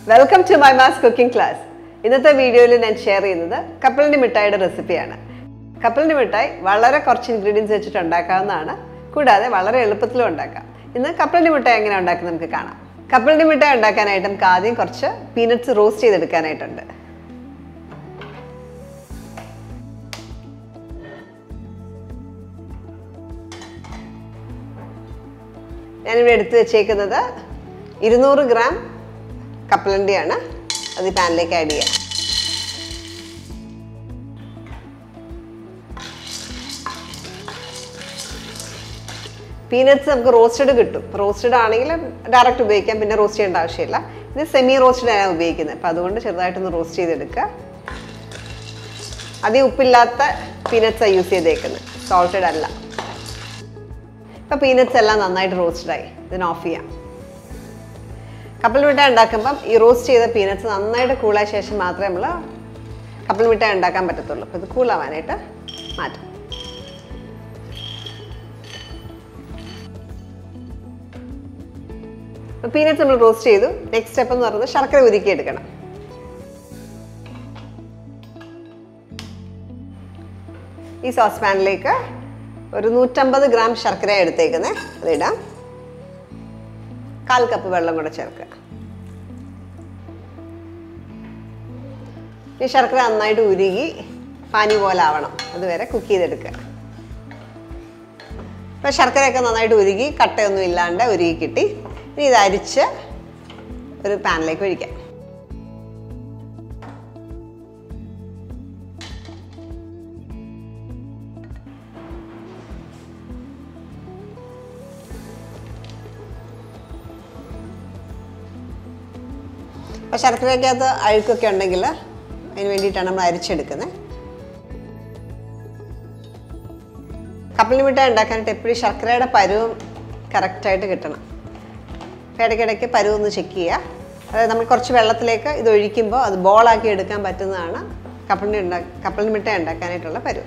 welcome to my mass cooking class ഇന്നത്തെ വീഡിയോയിൽ ഞാൻ ഷെയർ ചെയ്യുന്നത് കപ്പലിൻ്റെ മിഠായിയുടെ റെസിപ്പിയാണ് കപ്പലിൻ്റെ മിഠായി വളരെ കുറച്ച് ഇൻഗ്രീഡിയൻസ് വെച്ചിട്ട് ഉണ്ടാക്കാവുന്നതാണ് കൂടാതെ വളരെ എളുപ്പത്തിലും ഉണ്ടാക്കാം ഇന്ന് കപ്പലിൻ്റെ മിഠായി എങ്ങനെ ഉണ്ടാക്കുന്നത് നമുക്ക് കാണാം കപ്പലിൻ്റെ മിഠായി ഉണ്ടാക്കാനായിട്ട് നമുക്ക് ആദ്യം കുറച്ച് പീനട്സ് റോസ്റ്റ് ചെയ്തെടുക്കാനായിട്ടുണ്ട് ഞാനിവിടെ എടുത്ത് വെച്ചേക്കുന്നത് ഇരുന്നൂറ് ഗ്രാം കപ്പലണ്ടിയാണ് അത് ഈ പാനിലേക്ക് ആഡ് ചെയ്യാം പീനട്സ് നമുക്ക് റോസ്റ്റഡ് കിട്ടും റോസ്റ്റഡ് ആണെങ്കിൽ ഡയറക്റ്റ് ഉപയോഗിക്കാം പിന്നെ റോസ്റ്റ് ചെയ്യേണ്ട ആവശ്യമില്ല ഇത് സെമി റോസ്റ്റഡ് ആണ് ഉപയോഗിക്കുന്നത് അപ്പോൾ അതുകൊണ്ട് ചെറുതായിട്ടൊന്ന് റോസ്റ്റ് ചെയ്തെടുക്കുക അധികം ഉപ്പില്ലാത്ത പീനട്സാണ് യൂസ് ചെയ്തേക്കുന്നത് സോൾട്ടഡ് അല്ല ഇപ്പം പീനട്സ് എല്ലാം നന്നായിട്ട് റോസ്റ്റഡായി ഇതിന് ഓഫ് ചെയ്യാം കപ്പൽ മിഠായി ഉണ്ടാക്കുമ്പം ഈ റോസ്റ്റ് ചെയ്ത പീനട്സ് നന്നായിട്ട് കൂളായ ശേഷം മാത്രമേ നമ്മൾ കപ്പൽ മിഠായി ഉണ്ടാക്കാൻ പറ്റത്തുള്ളൂ അപ്പോൾ ഇത് കൂളാവാനായിട്ട് മാറ്റാം പീനട്സ് നമ്മൾ റോസ്റ്റ് ചെയ്തു നെക്സ്റ്റ് സ്റ്റെപ്പ് എന്ന് പറയുന്നത് ശർക്കര ഉരുക്കി എടുക്കണം ഈ സോസ് പാനിലേക്ക് ഒരു നൂറ്റമ്പത് ഗ്രാം ശർക്കര എടുത്തേക്കുന്നത് അതിടാം കാൽ കപ്പ് വെള്ളം കൂടെ ചേർക്കുക ഈ ശർക്കര നന്നായിട്ട് ഉരുകി പാനി പോലെ ആവണം അതുവരെ കുക്ക് ചെയ്തെടുക്കുക ഇപ്പം ശർക്കരയൊക്കെ നന്നായിട്ട് ഉരുകി കട്ടയൊന്നും ഇല്ലാണ്ട് ഉരുകി കിട്ടി ഇനി ഇത് അരിച്ച് ഒരു പാനിലേക്ക് ഒഴിക്കാം അപ്പോൾ ശർക്കരയ്ക്കകത്ത് അഴുക്കൊക്കെ ഉണ്ടെങ്കിൽ അതിന് വേണ്ടിയിട്ടാണ് നമ്മൾ അരിച്ചെടുക്കുന്നത് കപ്പലി മിഠായി ഉണ്ടാക്കാനായിട്ട് എപ്പോഴും ശർക്കരയുടെ പരുവം കറക്റ്റായിട്ട് കിട്ടണം അപ്പോൾ ഇടയ്ക്കിടയ്ക്ക് പരുവം ഒന്ന് ചെക്ക് ചെയ്യുക അതായത് നമ്മൾ കുറച്ച് വെള്ളത്തിലേക്ക് ഇത് ഒഴിക്കുമ്പോൾ അത് ബോളാക്കി എടുക്കാൻ പറ്റുന്നതാണ് കപ്പലിന് ഉണ്ടാ കപ്പലിന് മിഠായി ഉണ്ടാക്കാനായിട്ടുള്ള പരുവം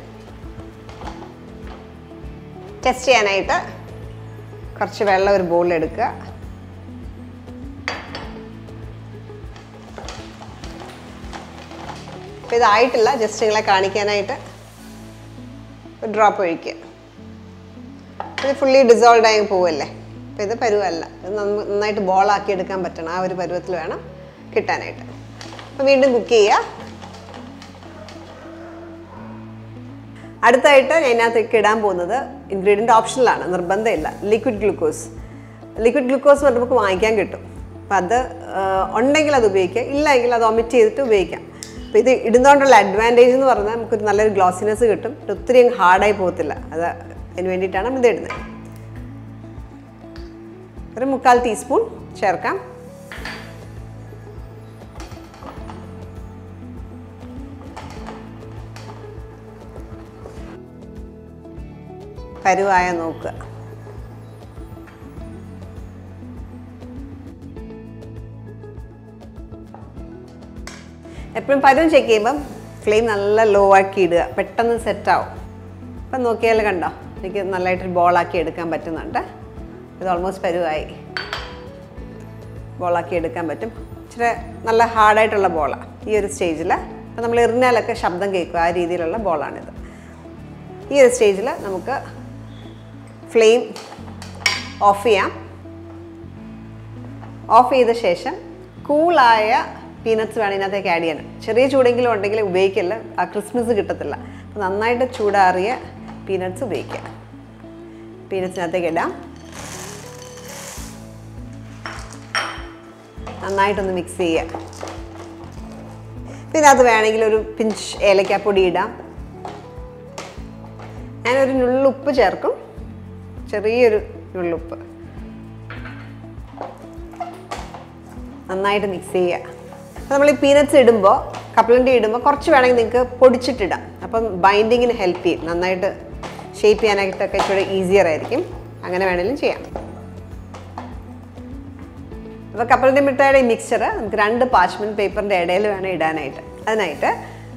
ടെസ്റ്റ് ചെയ്യാനായിട്ട് കുറച്ച് വെള്ളം ഒരു ബോളിൽ എടുക്കുക അപ്പോൾ ഇതായിട്ടില്ല ജസ്റ്റ് നിങ്ങളെ കാണിക്കാനായിട്ട് ഒരു ഡ്രോപ്പ് ഒഴിക്കുക ഇത് ഫുള്ളി ഡിസോൾവ് ആയി പോവല്ലേ അപ്പോൾ ഇത് പരുവല്ല ഇത് നന്ന- നന്നായിട്ട് ബോളാക്കി എടുക്കാൻ പറ്റണം ആ ഒരു പരുവത്തിൽ വേണം കിട്ടാനായിട്ട് അപ്പോൾ വീണ്ടും കുക്ക് ചെയ്യുക അടുത്തായിട്ട് ഞാൻ ഇതിനകത്തേക്ക് ഇടാൻ പോകുന്നത് ഇൻഗ്രീഡിയൻ്റ് ഓപ്ഷനിലാണ് നിർബന്ധമില്ല ലിക്വിഡ് ഗ്ലൂക്കോസ് ലിക്വിഡ് ഗ്ലൂക്കോസ് പറഞ്ഞാൽ നമുക്ക് വാങ്ങിക്കാൻ കിട്ടും അപ്പം അത് ആ, ഉണ്ടെങ്കിൽ അത് ഉപയോഗിക്കുക ഇല്ലെങ്കിൽ അത് ഒമിറ്റ് ചെയ്തിട്ട് ഉപയോഗിക്കാം അപ്പോൾ ഇത് ഇടുന്നതുകൊണ്ടുള്ള അഡ്വാൻറ്റേജ് എന്ന് പറഞ്ഞാൽ നമുക്കൊരു നല്ലൊരു ഗ്ലോസിനെസ് കിട്ടും ഇത് ഒത്തിരി അങ്ങ് ഹാർഡായി പോകത്തില്ല അത് അതിന് വേണ്ടിയിട്ടാണ് നമ്മൾ ഇത് ഇടുന്നത് ഒരു മുക്കാൽ ടീസ്പൂൺ ചേർക്കാം കരുവായ നോക്കുക എപ്പോഴും പരുവം ചെക്ക് ചെയ്യുമ്പം ഫ്ലെയിം നല്ല ലോ ആക്കി ഇടുക പെട്ടെന്ന് സെറ്റ് ആവും അപ്പം നോക്കിയാൽ കണ്ടോ എനിക്ക് നല്ലതായിട്ട് ബോളാക്കി എടുക്കാൻ പറ്റുന്നുണ്ട് ഇത് ഓൾമോസ്റ്റ് പരുവായി ബോളാക്കി എടുക്കാൻ പറ്റും ഇച്ചിരി നല്ല ഹാർഡായിട്ടുള്ള ബോളാണ് ഈ ഒരു സ്റ്റേജിൽ അപ്പം നമ്മൾ എറിഞ്ഞാലൊക്കെ ശബ്ദം കേൾക്കും ആ രീതിയിലുള്ള ബോളാണിത് ഈ ഒരു സ്റ്റേജിൽ നമുക്ക് ഫ്ലെയിം ഓഫ് ചെയ്യാം ഓഫ് ചെയ്ത ശേഷം കൂളായ പീനട്സ് വേണം ഇതിനകത്തേക്ക് ആഡ് ചെയ്യാൻ ചെറിയ ചൂടെങ്കിലും ഉണ്ടെങ്കിൽ ഉപയോഗിക്കില്ല ആ ക്രിസ്മസ് കിട്ടത്തില്ല അപ്പോൾ നന്നായിട്ട് ചൂടാറിയ പീനട്സ് ഉപയോഗിക്കുക പീനട്സിനകത്തേക്ക് ഇടാം നന്നായിട്ടൊന്ന് മിക്സ് ചെയ്യുക പിന്നെ അത് വേണമെങ്കിൽ ഒരു പിഞ്ച് ഏലക്കാപ്പൊടി ഇടാം ഞാനൊരു നുള്ളുപ്പ് ചേർക്കും ചെറിയൊരു നുള്ളുപ്പ് നന്നായിട്ട് മിക്സ് ചെയ്യുക അപ്പോൾ നമ്മൾ ഈ പീനട്സ് ഇടുമ്പോൾ കപ്പലണ്ടി ഇടുമ്പോൾ കുറച്ച് വേണമെങ്കിൽ നിങ്ങൾക്ക് പൊടിച്ചിട്ടിടാം അപ്പം ബൈൻഡിങ്ങിന് ഹെൽപ്പ് ചെയ്യും നന്നായിട്ട് ഷേപ്പ് ചെയ്യാനായിട്ടൊക്കെ ഇച്ചിരി ഈസിയർ ആയിരിക്കും അങ്ങനെ വേണമെങ്കിലും ചെയ്യാം അപ്പോൾ കപ്പലണ്ടി മിഠായിയുടെ ഈ മിക്സ്ചർ നമുക്ക് രണ്ട് പാച്ച്മെൻറ്റ് പേപ്പറിൻ്റെ ഇടയിൽ വേണം ഇടാനായിട്ട് അതിനായിട്ട്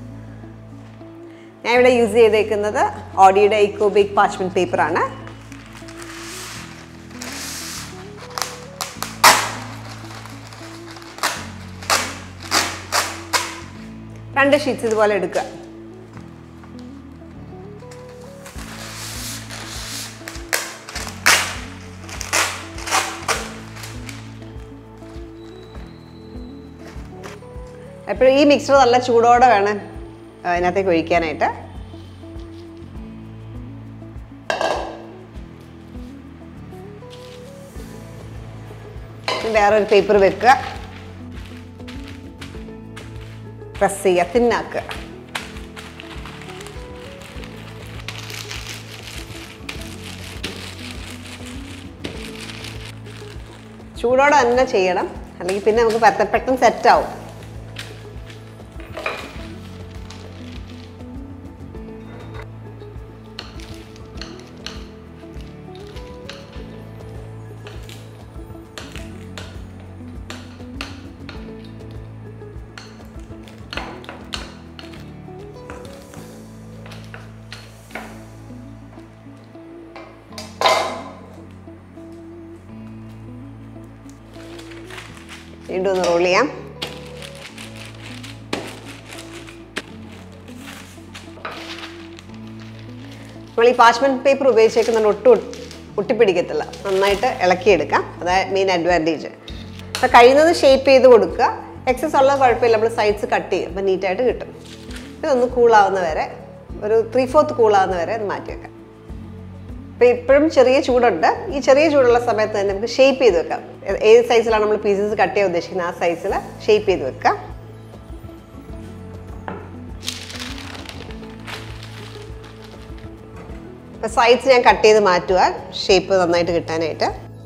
ഞാൻ ഇവിടെ യൂസ് ചെയ്തേക്കുന്നത് ഓഡിയുടെ ഇക്കോ ബേക്ക് പാച്ച്മെൻറ്റ് പേപ്പറാണ് രണ്ട് ഷീറ്റ്സ് ഇതുപോലെ എടുക്കുക എപ്പോഴും ഈ മിക്സർ നല്ല ചൂടോടെ വേണം ആ, ഇതിനകത്തേക്ക് ഒഴിക്കാനായിട്ട് ഇനി വേറൊരു പേപ്പർ വെക്കുക പ്രസ് ചെയ്യുക തിന്നാക്കുക ചൂടോടെ തന്നെ ചെയ്യണം അല്ലെങ്കിൽ പിന്നെ നമുക്ക് പെട്ടെന്ന് പെട്ടെന്ന് സെറ്റാവും വീണ്ടും ഒന്ന് റോൾ ചെയ്യാം നമ്മൾ ഈ പാച്ച്മെന്റ് പേപ്പർ ഉപയോഗിച്ചേക്കുന്നുണ്ട് ഒട്ടും ഒട്ട് ഒട്ടിപ്പിടിക്കത്തില്ല നന്നായിട്ട് ഇളക്കിയെടുക്കാം അതായത് മെയിൻ അഡ്വാൻറ്റേജ് അപ്പോൾ കഴിയുന്നത് ഷേപ്പ് ചെയ്ത് കൊടുക്കുക എക്സസ് ഉള്ള കുഴപ്പമില്ല നമ്മൾ സൈഡ്സ് കട്ട് ചെയ്യും അപ്പോൾ നീറ്റായിട്ട് കിട്ടും ഇതൊന്ന് കൂളാവുന്ന വരെ ഒരു ത്രീ ഫോർത്ത് കൂളാവുന്ന വരെ അത് മാറ്റി വെക്കാം അപ്പോൾ ഇപ്പോഴും ചെറിയ ചൂടുണ്ട് ഈ ചെറിയ ചൂടുള്ള സമയത്ത് തന്നെ നമുക്ക് ഷേപ്പ് ചെയ്ത് വെക്കാം ഏ- ഏത് സൈസിലാണ് നമ്മൾ പീസസ് കട്ട് ചെയ്യാൻ ഉദ്ദേശിക്കുന്നത് ആ സൈസിൽ ഷേപ്പ് ചെയ്ത് വെക്കാം അപ്പോൾ സൈഡ്സ് ഞാൻ കട്ട് ചെയ്ത് മാറ്റുക ഷേപ്പ് നന്നായിട്ട് കിട്ടാനായിട്ട്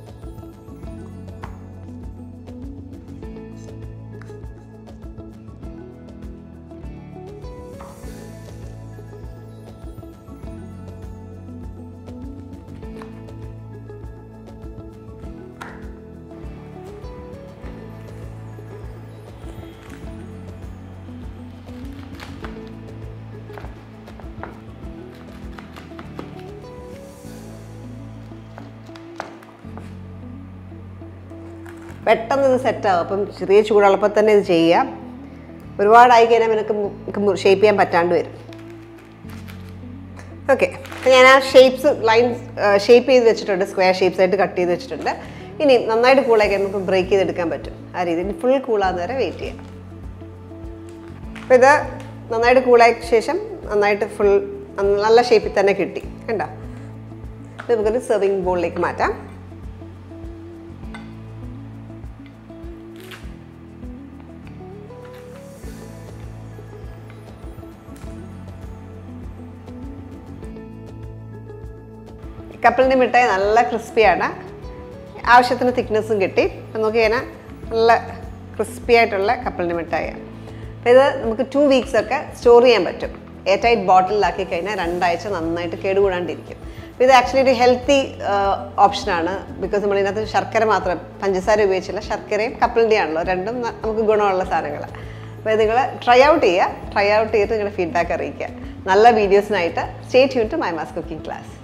പെട്ടെന്ന് ഇത് സെറ്റാവും അപ്പം ചെറിയ ചൂടുള്ളപ്പോൾ തന്നെ ഇത് ചെയ്യാം ഒരുപാടായി കഴിഞ്ഞാൽ നിനക്ക് ഷേപ്പ് ചെയ്യാൻ പറ്റാണ്ട് വരും ഓക്കെ ഞാൻ ആ ഷേപ്സ് ലൈൻസ് ഷേപ്പ് ചെയ്ത് വെച്ചിട്ടുണ്ട് സ്ക്വയർ ഷേപ്സ് ആയിട്ട് കട്ട് ചെയ്ത് വെച്ചിട്ടുണ്ട് ഇനി നന്നായിട്ട് കൂളാക്കി നമുക്ക് ബ്രേക്ക് ചെയ്തെടുക്കാൻ പറ്റും ആ രീതിയിൽ ഫുൾ കൂളാകുന്ന വരെ വെയിറ്റ് ചെയ്യാം അപ്പോൾ ഇത് നന്നായിട്ട് കൂളായ ശേഷം നന്നായിട്ട് ഫുൾ നല്ല ഷേപ്പിൽ തന്നെ കിട്ടി കണ്ടോ ഇത് നമുക്കൊരു സെർവിങ് ബോളിലേക്ക് മാറ്റാം കപ്പലിൻ്റെ മിഠായി നല്ല ക്രിസ്പിയാണ് ആവശ്യത്തിന് തിക്നെസ്സും കിട്ടി അപ്പം നോക്കി കഴിഞ്ഞാൽ നല്ല ക്രിസ്പി ആയിട്ടുള്ള കപ്പലിൻ്റെ മിഠായിയാണ് അപ്പോൾ ഇത് നമുക്ക് ടു വീക്സ് ഒക്കെ സ്റ്റോർ ചെയ്യാൻ പറ്റും എയർ ടൈറ്റ് ബോട്ടിലാക്കി കഴിഞ്ഞാൽ രണ്ടാഴ്ച നന്നായിട്ട് കേടുകൂടാണ്ടിരിക്കും അപ്പോൾ ഇത് ആക്ച്വലി ഒരു ഹെൽത്തി ഓപ്ഷനാണ് ബിക്കോസ് നമ്മൾ ഇതിനകത്ത് ശർക്കര മാത്രം പഞ്ചസാര ഉപയോഗിച്ചില്ല ശർക്കരയും കപ്പലിൻ്റെ ആണല്ലോ രണ്ടും ന- നമുക്ക് ഗുണമുള്ള സാധനങ്ങളാണ് അപ്പോൾ നിങ്ങൾ ട്രൈ ഔട്ട് ചെയ്യുക ട്രൈ ഔട്ട് ചെയ്തിട്ട് നിങ്ങളുടെ ഫീഡ്ബാക്ക് അറിയിക്കുക നല്ല വീഡിയോസിനായിട്ട് stay tuned to my mass cooking class